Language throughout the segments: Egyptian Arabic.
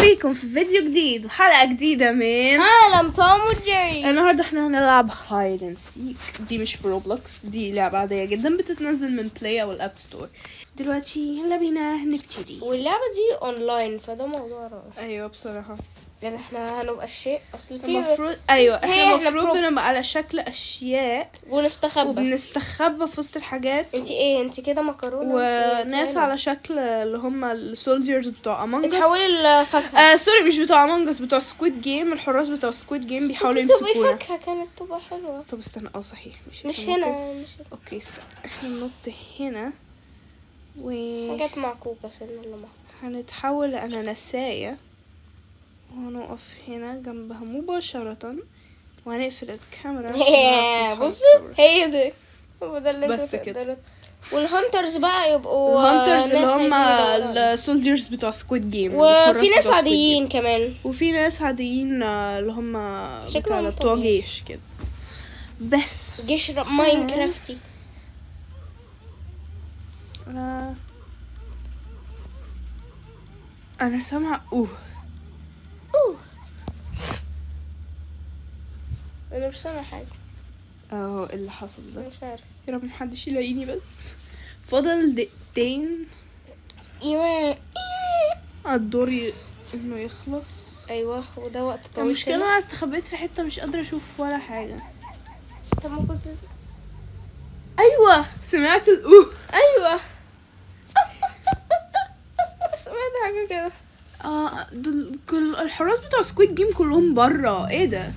بيكم في فيديو جديد وحلقة جديدة من عالم توم وجيري النهاردة احنا هنلعب هايد اند سيك دي مش في روبلوكس دي لعبة عادية جدا بتتنزل من بلاي او الاب ستور دلوقتي يلا بينا نبتدي واللعبة دي اونلاين فده موضوع رائع ايوه بصراحة يعني احنا هنبقى الشيء اصل في المفروض ايوه هي احنا احنا المفروض برو- بنبقى على شكل اشياء ونستخبى وبنستخبى في وسط الحاجات انت ايه انت كده مكرونة انت- وناس انت على شكل اللي هم السولجرز بتوع امونج اتحولي الفاكهة آه سوري مش بتوع امونج اس بتوع سكويد جيم الحراس بتوع سكويد جيم بيحاولوا انت تبقي يمسكونا فاكهة كانت تبقى حلوة طب استنى اه صحيح مش مش ممكن. هنا مش هنا اوكي استنى احنا ننط هنا حاجات معكوكة سنة ولا معكوكة وهنتحول لأناناساية وهنقف هنا جنبها مباشرة وهنقفل الكاميرا عشان نعرف نتحرك بصوا بره. هي دي هو ده اللي بس انتوا كده. تقدروا والهانترز بقى يبقوا الهانترز اللي ناس هم عايزين يدوروا. السولجرز بتوع سكويد جيم وفي ناس عاديين كمان وفي ناس عاديين آه، اللي هم شكلهم بتاع ده، بتوع طبيعي. جيش كده بس جيش ر- ماينكرافتي انا انا سامعه اوه اوه انا مش سامع حاجة اه إيه اللي حصل ده مش عارف يا رب محدش يلاقيني بس فضل دقيقتين ايوه على الدور ي- انه يخلص ايوه وده وقت طويل المشكلة سنة. انا استخبيت في حتة مش قادرة اشوف ولا حاجة طب ما كنت ايوه سمعت الاوه ايوه سمعت حاجة كده اه دول كل الحراس بتوع سكويد جيم كلهم برا ايه ده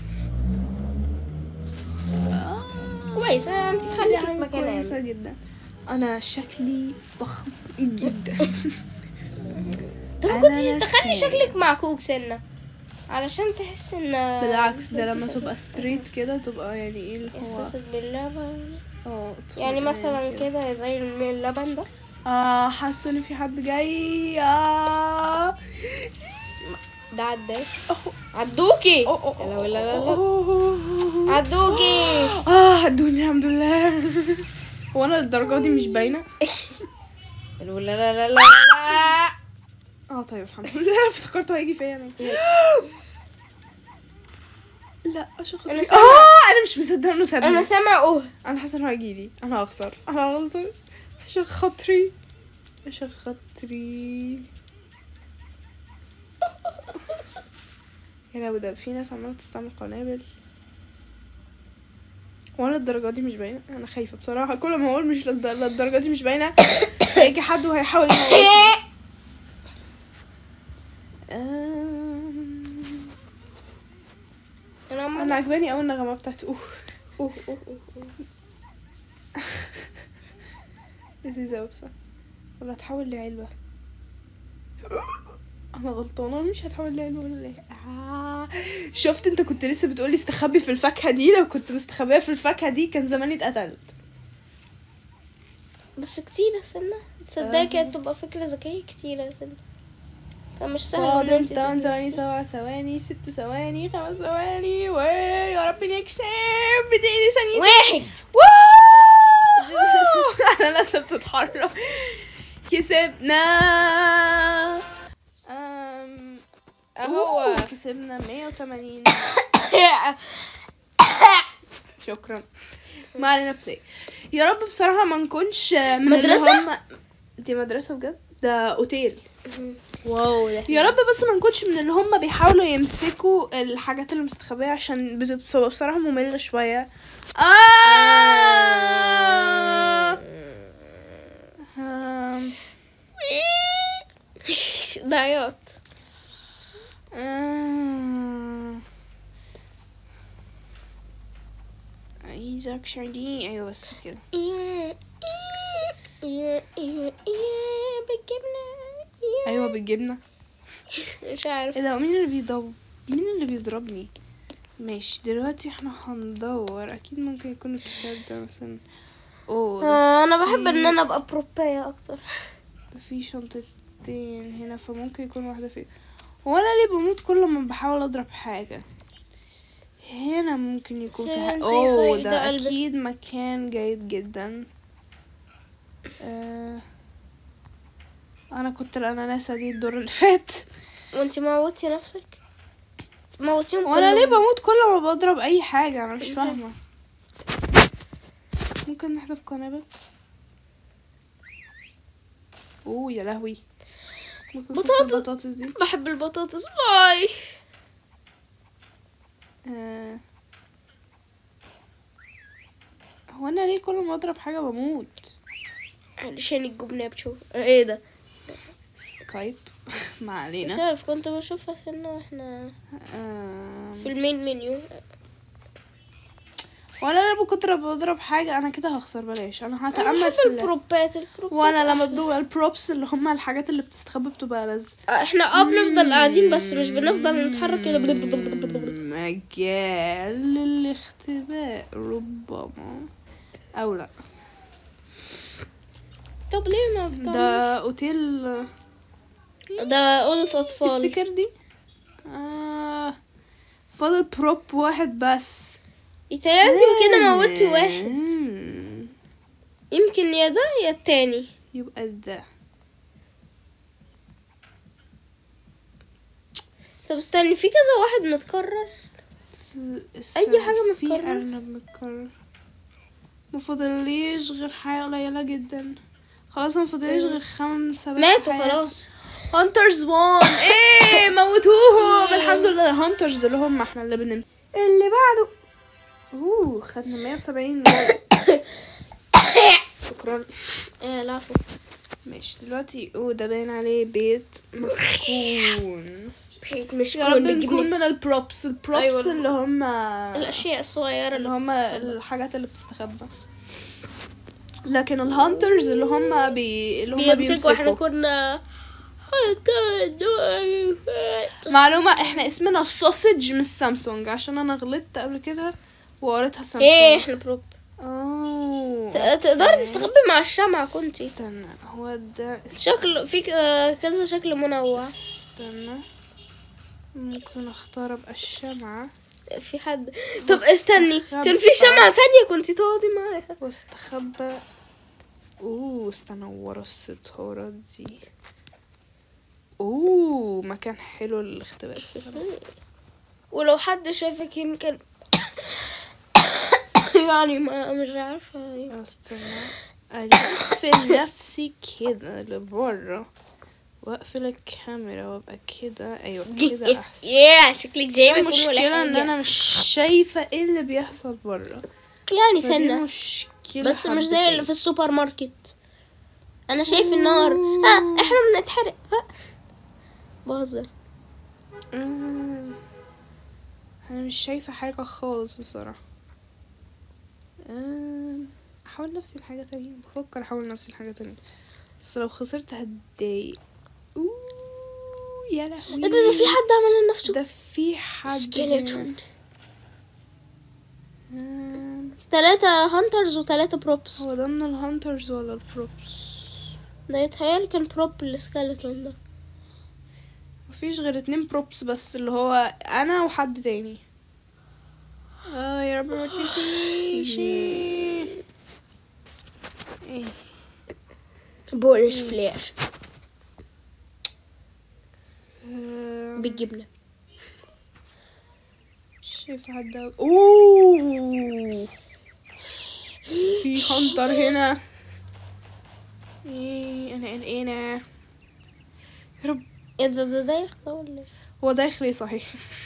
آه. كويس آه، انت خليكي في حاجة مكان كويسة آمن. جدا انا شكلي فخم جدا طب ما أنا كنتش تخلي نسيت. شكلك معكوك سنة علشان تحس ان بالعكس ده لما تبقى ستريت كده تبقى يعني ايه اللي هو احساسك باللبن اه يعني تبقى مثلا كده زي الم- اللبن ده اه حاسه ان في حد جاي آه. ده عداك أهو. عدوكي أوه، أوه، لا لا لا لا أوه. عدوكي اه هدوني الحمد لله هو انا للدرجه دي مش باينه لا لا لا لا لا لا اه طيب الحمد لله افتكرته هيجي فيا انا لا عشان خاطري أنا اه سامعة. انا مش مصدقه انه سابني انا سامع اوه انا حاسه انه هيجيلي انا هخسر انا هخسر عشان خاطري عشان خاطري يا لو ده في ناس عماله تستعمل قنابل وانا الدرجه دي مش باينه انا خايفه بصراحه كل ما اقول مش للد- للدرجه دي مش باينه هيجي حد وهيحاول يموتني. أم، انا عمال انا عجباني قوي النغمه بتاعت اوه اوه اوه اوه أوه. لذيذة أوي بصراحة ولا هتحول لعلبة أنا غلطانة مش هتحول لعلبة ولا ايه آه. شفت انت كنت لسه بتقولي استخبي في الفاكهة دي لو كنت مستخبية في الفاكهة دي كان زماني اتقتلت بس كتيرة سنة تصدقي كانت تبقى فكرة ذكية كتيرة سنة فمش سهل ان فاضل انت 8 ثواني تتنسي. 7 ثواني 6 ثواني 5 ثواني ويا رب نكسب بدقيقة ثانية واحد واو انا لسه بتتحرك كسبنا أم... اهو أوه، كسبنا 180 شكرا ما علينا بلاي يا رب بصراحة ما نكونش من اللي مدرسة؟ هم... دي مدرسة بجد ده اوتيل واو ده يا رب بس ما نكونش من اللي هم بيحاولوا يمسكوا الحاجات اللي مستخبية عشان بتبقى بصراحة مملة شوية آه. آم. ده عياط آه. عايزك شردي ايوه بس كده بالجبنة ايوه بالجبنة مش عارف ايه ده مين اللي بيضرب مين اللي بيضربني ماشي دلوقتي احنا هندور اكيد ممكن يكون الكتاب ده مثلا اوه ده آه، انا بحب ان انا ابقى بروباية اكتر ده في شنطتين هنا فممكن يكون واحدة فيهم هو انا ليه بموت كل ما بحاول اضرب حاجة هنا ممكن يكون في حاجة سنتي اوه هاي، ده ده قلبي. اكيد مكان جيد جدا آه انا كنت الاناناسة دي الدور اللي فات وانت موتي نفسك موتيهم وانا ليه كلهم. بموت كل ما بضرب اي حاجة انا مش فاهمة ممكن نحذف قنابل اوه يا لهوي ممكن نحط بطاطس. البطاطس دي بحب البطاطس باي آه. هو انا ليه كل ما اضرب حاجة بموت علشان الجبنة بتشوف ايه ده سكايب ما مش علينا عارف كنت بشوفها سنة واحنا آه. في المين منيو وانا لما كنت بضرب حاجة انا كده هخسر بلاش انا هتأمل بحب في ال- البروبات البروبات وانا لما أحلى. ببقى البروبس اللي هم الحاجات اللي بتستخبى بتبقى لذ احنا اه بنفضل قاعدين بس مش بنفضل نتحرك كده مجال للاختباء ربما او لا طب ليه ما بتعمل ده اوتيل ده أوضة أطفال تفتكر دي آه فاضل بروب واحد بس يتهيألي انت كده موتي واحد مم. يمكن يا ده يا التاني يبقى ده طب استني في كذا واحد متكرر استنى، حاجة في متكرر؟ أرنب متكرر مفضليش غير حاجة قليلة جدا خلاص مفضليش غير خمسة بس ماتوا حياة. خلاص هانترز وان ايه موتوهم الحمد لله هانترز اللي هم احنا اللي بنم اللي بعده اوه خدنا 170 شكرا ايه لا فوق. ماشي دلوقتي اوه ده باين عليه بيت مسكون بحيث مش يا رب كون نكون بتجيبني من البروبس البروبس أيوة. اللي هم الأشياء الصغيرة اللي هم بتستخبى. الحاجات اللي بتستخبى لكن الهانترز اللي هم بي... اللي هم بيمسكوا احنا بيمسكوا كنا معلومة احنا اسمنا سوسج مش سامسونج عشان انا غلطت قبل كده وقريتها سامسونج ايه احنا بروب اوه ت- تقدري تستخبي مع الشمعة كنتي استنى هو ده شكل في ك- كذا شكل منوع استنى ممكن اختار ابقى الشمعة في حد طب استني مستخبى. كان في شمعة تانية كنتي تقعدي معاها واستخبى اوه استنى ورا الستارة دي اوه مكان حلو للاختباء الصراحة. ولو حد شافك يمكن يعني ما مش عارفة استنى اقفل نفسي كده لبره واقفل الكاميرا وابقى كده ايوه كده احسن يا شكلك زي ما يكون ولا المشكلة ان حاجة. انا مش شايفة ايه اللي بيحصل بره يعني فدي سنة مشكلة بس مش زي اللي في حبتين. السوبر ماركت انا شايف النار ها احنا بنتحرق ها بهزر آه، انا مش شايفة حاجة خالص بصراحة آه، احاول نفسي لحاجة تانية بفكر احاول نفسي لحاجة تانية بس لو خسرت هتضايق اوه يا لهوي ايه ده ده في حد عمل لنفسه ده في حد سكيلتون هنا. آه، ثلاثة هانترز وثلاثة بروبس هو ده من الهانترز ولا البروبس ده يتهيألي كان بروب السكيلتون ده مفيش غير اتنين بروبس بس اللي هو انا وحد تاني اه يا رب ما تنسيش ايه بونش فلاش آه، بالجبنة شايف حد أوي. اوه في هانتر هنا ايه انا قلقانة يا رب ايه ده ده ده يخطى ولا إيه؟ هو داخلي صحيح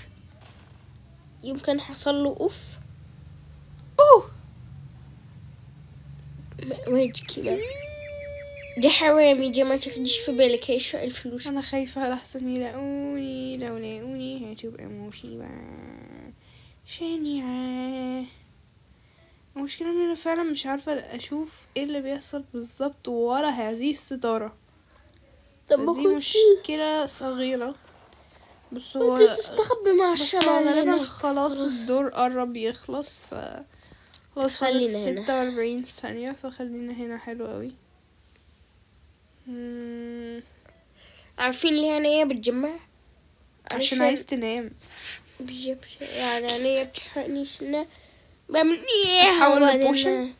يمكن حصل له اوف اوه وجهك بقى دي حرامي دي ما تاخديش في بالك هيسرق الفلوس انا خايفة لحسن يلاقوني لو لاقوني هتبقى مصيبة شنيعة المشكلة ان انا فعلا مش عارفة اشوف ايه اللي بيحصل بالظبط ورا هذه الستارة طب دي خد مشكلة صغيرة بس هو انت تستخبي مع بس الشمعة هو اللي غالبا هناك خلاص الدور قرب يخلص ف خلاص فاضل خلينا هنا. ستة وأربعين ثانية فخلينا هنا حلو قوي مم، عارفين ليه انا ايه بتجمع عشان عايز تنام بجيب يعني انا ايه بتحرقنيش انا بعمل ايه أتحول وبعدين- لبوشن؟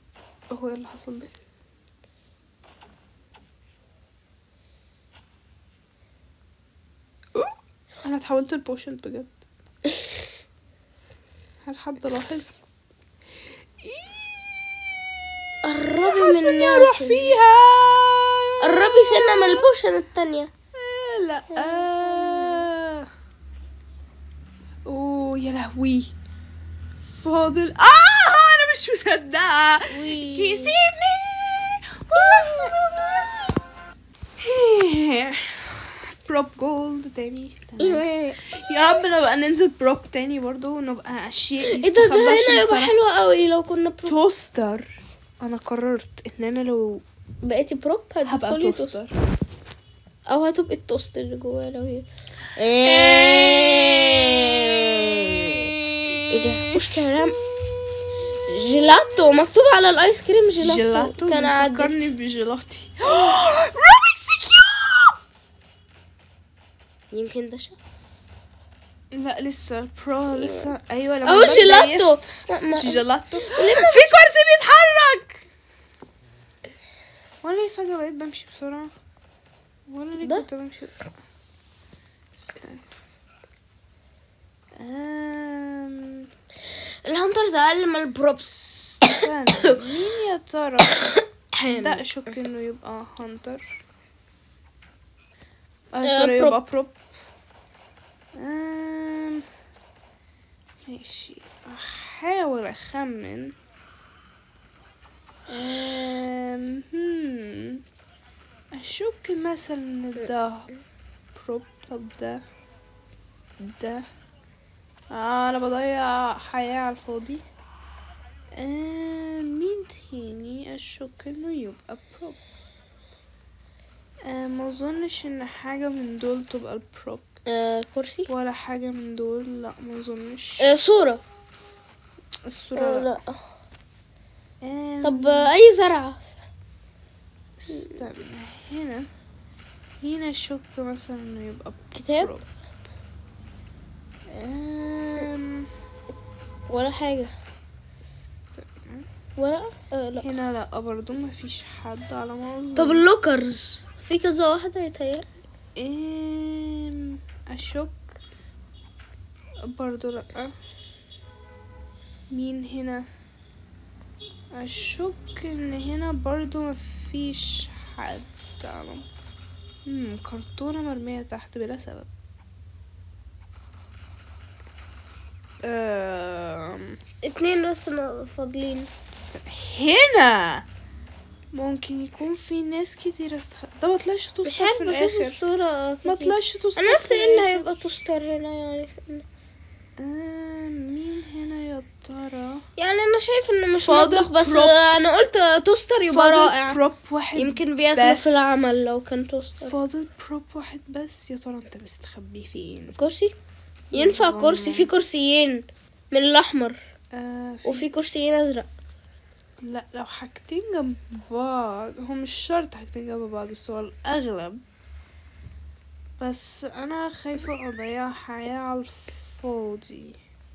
هو ايه اللي حصل ده انا اتحولت لبوشن بجد هل حد لاحظ قربي حاسه من اني اروح ياسر فيها قربي سنة من البوشن التانية آه، لا آه. اوه يا لهوي فاضل اه انا مش مصدقه وي. كسبني بروب جولد تاني تمام. يا رب نبقى ننزل بروب تاني برضو ونبقى اشياء ايه ده ده نستخبى هنا عشان يبقى بصراحة- حلو قوي لو كنا برو توستر انا قررت ان انا لو بقيتي بروب هبقى هتدخلي توست توستر او هتبقي التوست اللي جواه لو هي ايه ده مش كلام جيلاتو مكتوب على الايس كريم جيلاتو, جيلاتو كان فكرني عدت بجيلاتي روبكس كيوب يمكن ده شا لا لسه البرو لسه ايوه لما اهو الباب جيلاتو ضيق- ما- ما- جيلاتو في كرسي بيتحرك وانا ليه فجأة بقيت بمشي بسرعة وانا ليه ده؟ كنت بمشي استنى أم... الهانترز اقل من البروبس استنى مين يا ترى ده اشك انه يبقى هانتر اه آه، سوري بروب. يبقى بروب أم... ماشي احاول اخمن أم... هم. اشك مثلا ان ده بروب طب ده ده آه انا بضيع حياة على الفاضي آه مين تاني اشك انه يبقى بروب آه ما اظنش ان حاجة من دول تبقى البروب آه كرسي ولا حاجة من دول لا ما اظنش آه صورة الصورة آه لا لا آم، طب آه اي زرعة استنى هنا هنا اشك مثلا انه يبقى كتاب بروب آم، ولا حاجة استنى. ورقة آه لا هنا لا برضو ما فيش حد على ما اظن طب اللوكرز في كذا واحدة يتهيأ أم، اشك برضو لا مين هنا اشك ان هنا برضو مفيش حد على مم، كرتونة مرمية تحت بلا سبب أم، اتنين بس نا- فاضلين است- هنا ممكن يكون في ناس كتير استخ... ده ما طلعش مش توستر في عارف بشوف الاخر الصورة ما كتير. طلعش توستر انا قلت في ايه اللي الآخر. هيبقى توستر هنا يعني آه مين هنا يا ترى يعني انا شايف انه مش فاضل مطبخ بس بروب. انا قلت توستر يبقى فاضل رائع بروب واحد يمكن بياكلوا بس. في العمل لو كان توستر فاضل بروب واحد بس يا ترى انت مستخبي فين كرسي ينفع يلا. كرسي في كرسيين من الاحمر آه في وفي كرسيين ازرق لا لو حاجتين جنب بعض هو مش شرط حاجتين جنب بعض بس هو الاغلب بس انا خايفة اضيع حياة على الفاضي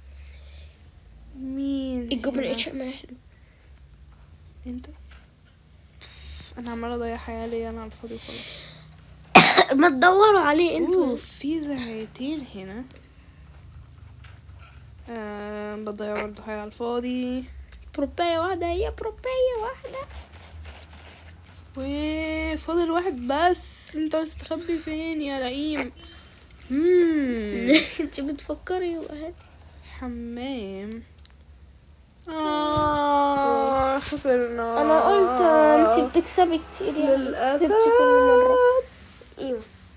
مين الجبن هنا؟ اتش ام حلو انت بف، انا عمالة اضيع حياة ليا انا على الفاضي وخلاص ما تدوروا عليه اوه انتوا في زهايتين هنا آه بضيع برضه حاجة على الفاضي بروباية واحدة هي بروباية واحدة وفاضل واحد بس انت مستخبي فين يا لئيم مم. انت بتفكري يبقى هنا حمام آه خسرنا انا قلت انت بتكسبي كتير يعني للأسف كسبتي كل مرة ايوه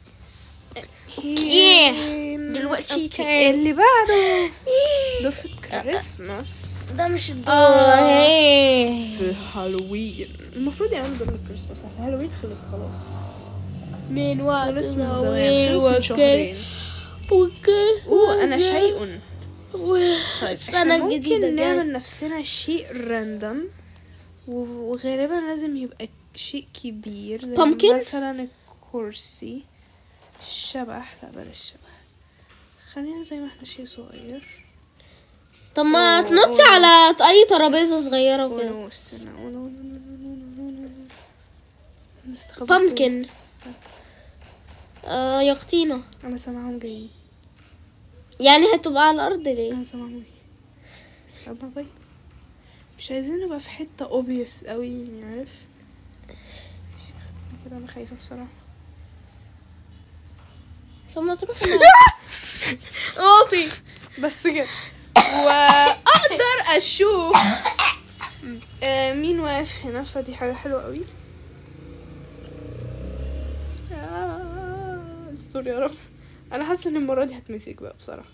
كين. دلوقتي أوكي، تاني. اللي بعده دفة كريسماس ده مش الدور آه. في هالوين المفروض يعملوا دور الكريسماس احنا هالوين خلص خلاص من خلص من زمان خلص من شهرين اوه انا شيء طيب السنة إحنا الجديدة ممكن جت. نعمل نفسنا شيء راندم وغالبا لازم يبقى شيء كبير زي Pumpkin؟ مثلا الكرسي الشبح لا بلاش الشبح خلينا زي ما احنا شيء صغير طب ما أوه، تنطي أوه. على اي ترابيزة صغيرة وكده ونو استنى ونو ونو ونو ونو ونو ونو. نستخبى بامكن آه يقطينة فين؟ انا سامعهم جايين يعني هتبقى على الارض ليه انا سامعه استنى طيب مش عايزين نبقى في حتة اوبيس قوي يعني عارف كده انا خايفة بصراحة ثم تروح اوبي بس كده واقدر اشوف آه، مين واقف هنا فدي حاجة حلوة قوي آه، استر يا رب انا حاسة ان المرة دي هتمسك بقى بصراحة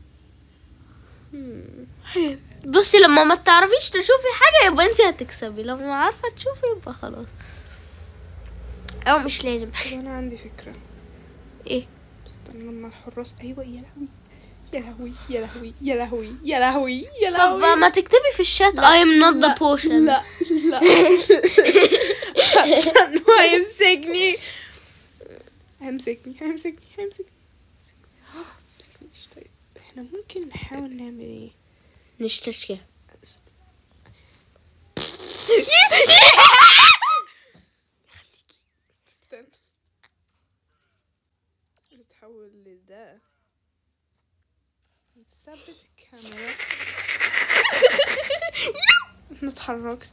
مم. بصي لما ما تعرفيش تشوفي حاجة يبقى انت هتكسبي لما عارفة تشوفي يبقى خلاص او مش لازم طب انا عندي فكرة ايه استنى لما الحراس ايوه يا لهوي يا لهوي يا لهوي يا لهوي يا لهوي يا طب لهوي ما تكتبي في الشات I am not the لا، potion لا لا حسن هيمسكني هيمسكني هيمسكني هيمسكني هيمسكنيش طيب احنا ممكن نحاول نعمل ايه نشتري است- استنى نتحول لده نثبت الكاميرا انا اتحركت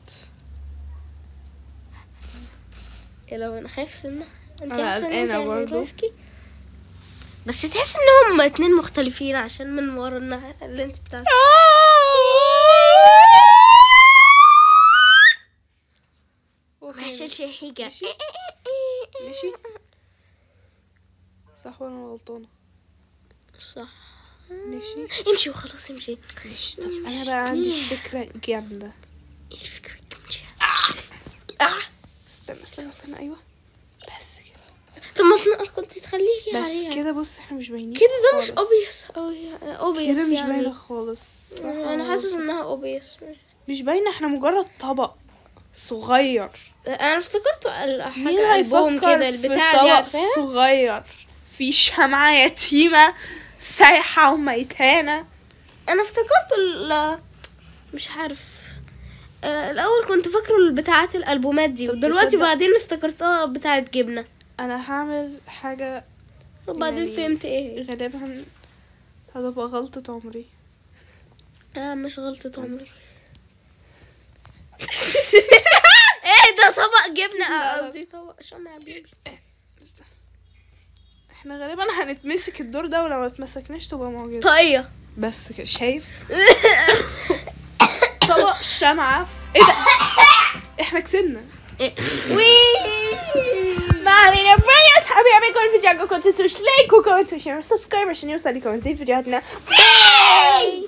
يا لو انا خايف سنة انت أنا حاسة ان قلقانة انت برضو. هتمسكي بس تحس ان هم اتنين مختلفين عشان من ورا النهر اللي انت بتاعتك ما يحصلش حاجة ماشي. ماشي صح ولا أنا غلطانة صح ماشي امشي وخلاص امشي ماشي طب انا بقى عندي فكرة جامدة ايه الفكرة امشي استنى استنى استنى ايوه بس كده طب ما تنقص كنت تخليكي بس عليها كده بص احنا مش باينين كده ده مش خالص. اوبيس اوبيس كده مش يعني باينة خالص صح انا ولا حاسس غلط؟ انها اوبيس مش باينة احنا مجرد طبق صغير انا افتكرت ال- مين حاجة ألبوم هيفكر كده في البتاع دي طبق عارفاها صغير في شمعة يتيمة سايحة وميتانة انا افتكرت ال مش عارف آه، الاول كنت فاكره البتاعات الالبومات دي طب ودلوقتي تصدق؟ بعدين افتكرتها بتاعت جبنه انا هعمل حاجة وبعدين يعني فهمت ايه هي. غالبا هتبقى غلطة عمري اه مش غلطة عمري ايه ده طبق جبنه آه، لا. قصدي طبق شمع بيبي احنا غالبا هنتمسك الدور ده ولو ما اتمسكناش تبقى معجزة طاقية بس كده شايف طبق شمعة ايه ده احنا كسبنا إيه. وي ما علينا باي يا اصحابي عجبكم الفيديو عجبكم تنسوش لايك وكومنت وشير وسبسكرايب عشان يوصل لكم مزيد فيديوهاتنا باي